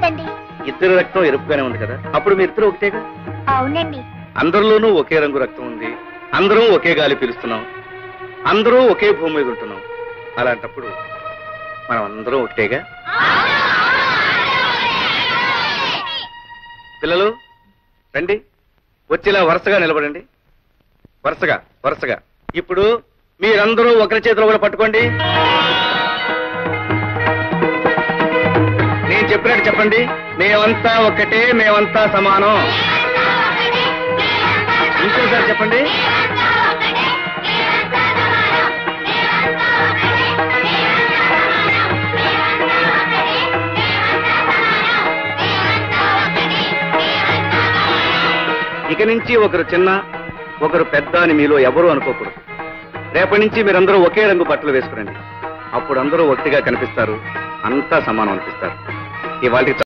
కదండి ఇద్దరు రక్తం ఎరుపుగానే ఉంది కదా అప్పుడు మీ ఇద్దరు ఒకటేగా అవునండి అందరిలోనూ ఒకే రంగు రక్తం ఉంది అందరం ఒకే గాలి పీలుస్తున్నాం అందరూ ఒకే భూమి మీద ఉంటున్నాం అలాంటప్పుడు మనం అందరం ఒకటేగా పిల్లలు రండి వచ్చిలా వరుసగా నిలబడండి వరుసగా వరుసగా ఇప్పుడు మీరందరూ ఒకరి చేతిలో కూడా పట్టుకోండి నేను చెప్పినట్టు చెప్పండి మేమంతా ఒక్కటే మేమంతా సమానం ఇంకోసారి చెప్పండి ఇక నుంచి ఒకరు చిన్న ఒకరు పెద్ద అని మీలో ఎవరు అనుకోకూడదు రేపటి నుంచి మీరందరూ ఒకే రంగు బట్టలు వేసుకురండి అప్పుడు అందరూ ఒకటిగా కనిపిస్తారు అంతా సమానం అనిపిస్తారు ఇవాళ